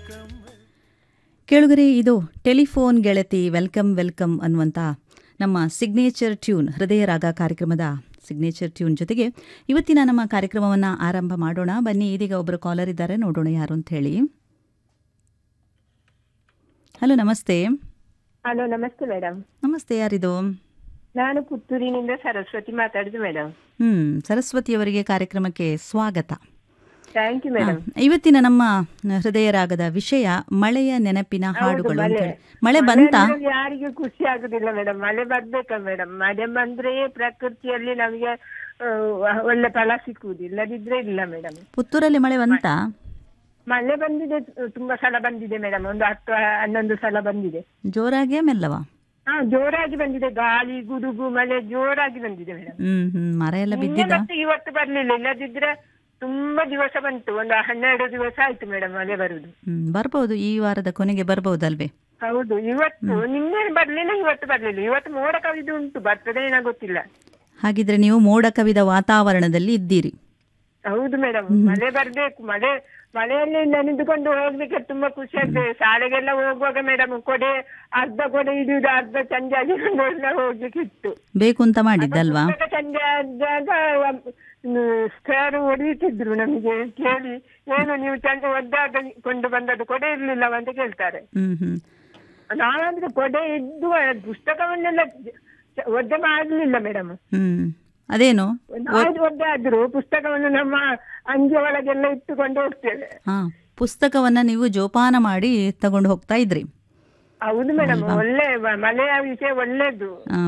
ಕೇಳುಗರೆ ಇದು ಟೆಲಿಫೋನ್ ಗೆಳತಿ ವೆಲ್ಕಮ್ ವೆಲ್ಕಮ್ ಅನ್ನುವಂಥ ನಮ್ಮ ಸಿಗ್ನೇಚರ್ ಟ್ಯೂನ್ ಹೃದಯ ರಾಗ ಕಾರ್ಯಕ್ರಮದ ಸಿಗ್ನೇಚರ್ ಟ್ಯೂನ್ ಜೊತೆಗೆ ಇವತ್ತಿನ ನಮ್ಮ ಕಾರ್ಯಕ್ರಮವನ್ನು ಆರಂಭ ಮಾಡೋಣ ಬನ್ನಿ ಇದೀಗ ಒಬ್ಬರು ಕಾಲರ್ ಇದ್ದಾರೆ ನೋಡೋಣ ಯಾರು ಅಂತ ಹೇಳಿ ಹಲೋ ನಮಸ್ತೆ ಹಲೋ ನಮಸ್ತೆ ಮೇಡಮ್ ನಮಸ್ತೆ ಯಾರಿದು ನಾನು ಪುತ್ತೂರಿನಿಂದ ಸರಸ್ವತಿ ಮಾತಾಡಿದ್ದು ಮೇಡಮ್ ಹ್ಮ್ ಸರಸ್ವತಿಯವರಿಗೆ ಕಾರ್ಯಕ್ರಮಕ್ಕೆ ಸ್ವಾಗತ ಥ್ಯಾಂಕ್ ಯು ಮೇಡಮ್ ಆ, ಇವತ್ತಿನ ನಮ್ಮ ಹೃದಯ ರಾಗದ ವಿಷಯ ಮಳೆಯ ನೆನಪಿನ ಹಾಡುಗಳು ಅಂತ ಹೇಳಿ ಮಳೆ ಬಂತಾ ಯಾರಿಗೂ ಖುಷಿ ಆಗುದಿಲ್ಲ ಮೇಡಮ್ ಮಳೆ ಬರ್ಬೇಕಾ ಮೇಡಮ್ ಮಳೆ ಬಂದ್ರೆ ಪ್ರಕೃತಿಯಲ್ಲಿ ನಮಗೆ ಆ, ಒಳ್ಳೆ ಫಲ ಸಿಕ್ಕುವುದು ಇಲ್ಲದಿದ್ರೆ ಇಲ್ಲ ಮೇಡಮ್ ಪುತ್ತೂರಲ್ಲಿ ಮಳೆ ಬಂತಾ ಮಳೆ ಬಂದಿದೆ ತುಂಬಾ ಸಲ ಬಂದಿದೆ ಮೇಡಮ್ ಒಂದು ಹತ್ತು ಹನ್ನೊಂದು ಸಲ ಬಂದಿದೆ ಜೋರಾಗಿಯೇ ಮೆಲ್ಲವಾ ಹಾ ಜೋರಾಗಿ ಬಂದಿದೆ ಗಾಳಿ ಗುಡುಗು ಮಳೆ ಜೋರಾಗಿ ಬಂದಿದೆ ಮೇಡಮ್ ಹ್ಮ್ ಹ್ಮ್ ಮರ ಎಲ್ಲ ನಿನ್ನೆ ಬಿದ್ದಿದ ಮತ್ತೆ ಇವತ್ತು ಬರ್ಲಿಲ್ಲ ಇಲ್ಲದಿದ್ರೆ ತುಂಬಾ ದಿವಸ ಬಂತು ಒಂದು ಹನ್ನೆರಡು ದಿವಸ ಆಯ್ತು ಮೇಡಮ್ ಮಳೆ ಬರುದು ಹ್ಮ್ ಬರ್ಬೋದು ಈ ವಾರದ ಕೊನೆಗೆ ಬರ್ಬೋದಲ್ವೇ ಹೌದು ಇವತ್ತು ನಿನ್ನೆ ಬರ್ಲಿಲ್ಲ ಇವತ್ತು ಬರ್ಲಿಲ್ಲ ಇವತ್ತು ಮೋಡ ಕವಿದು ಉಂಟು ಬರ್ತದೆ ಏನೋ ಗೊತ್ತಿಲ್ಲ ಹಾಗಿದ್ರೆ ನೀವು ಮೋಡ ಕವಿದ ವಾತಾವರಣದಲ್ಲಿ ಇದ್ದೀರಿ ಹೌದು ಮೇಡಮ್ ಮಳೆ ಬರ್ಬೇಕು ಮಳೆ ಮಳೆಯಲ್ಲಿ ನೆನೆದುಕೊಂಡು ಹೋಗ್ಲಿಕ್ಕೆ ತುಂಬಾ ಖುಷಿ ಆಗ್ತದೆ ಶಾಲೆಗೆಲ್ಲ ಹೋಗುವಾಗ ಮೇಡಮ್ ಕೊಡೆ ಅರ್ಧ ಕೊಡೆ ಹಿಡಿಯುದು ಅರ್ಧ ಸಂಜೆ ಆಗಿಕೊಂಡು ಎಲ್ಲ ಹೋಗ್ಲಿಕ್ಕೆ ಇತ್ತು ಬೇಕು ಅಂತ ಮಾಡಿದ್ದಲ್ವಾ ಪುಸ್ತಕ ಸಂಜೆ ಆದಾಗ ಸರ್ ಹೊಡಿತಿದ್ರು ನಮಗೆ ಕೇಳಿ ಏನು ನೀವು ಚಂದ ಒದ್ದಾಗ ಕೊಂಡು ಬಂದದ್ದು ಕೊಡೆ ಇರ್ಲಿಲ್ಲ ಅಂತ ಕೇಳ್ತಾರೆ ಹ್ಮ್ ಹ್ಮ್ ನಾವಂದ್ರೆ ಕೊಡೆ ಇದ್ದು ಪುಸ್ತಕವನ್ನೆಲ್ಲ ಜ- ಒದ್ದೆ ಮಾಡಲಿಲ್ಲ ಮೇಡಮ್ ಹ್ಮ್ ಅದೇನು ನಾವು ಒದ್ದೆ ಆದ್ರೂ ಪುಸ್ತಕವನ್ನು ನಮ್ಮ ಅಂಗಿ ಒಳಗೆಲ್ಲ ಇಟ್ಟುಕೊಂಡು ಹೋಗ್ತೇವೆ ಹಾ ಪುಸ್ತಕವನ್ನ ನೀವು ಜೋಪಾನ ಮಾಡಿ ತಗೊಂಡು ಹೋಗ್ತಾ ಇದ್ರಿ ಹೌದು ಮೇಡಮ್ ಒಳ್ಳೆ ಮ- ಮಳೆಯ ವಿಷಯ ಒಳ್ಳೇದು ಆ,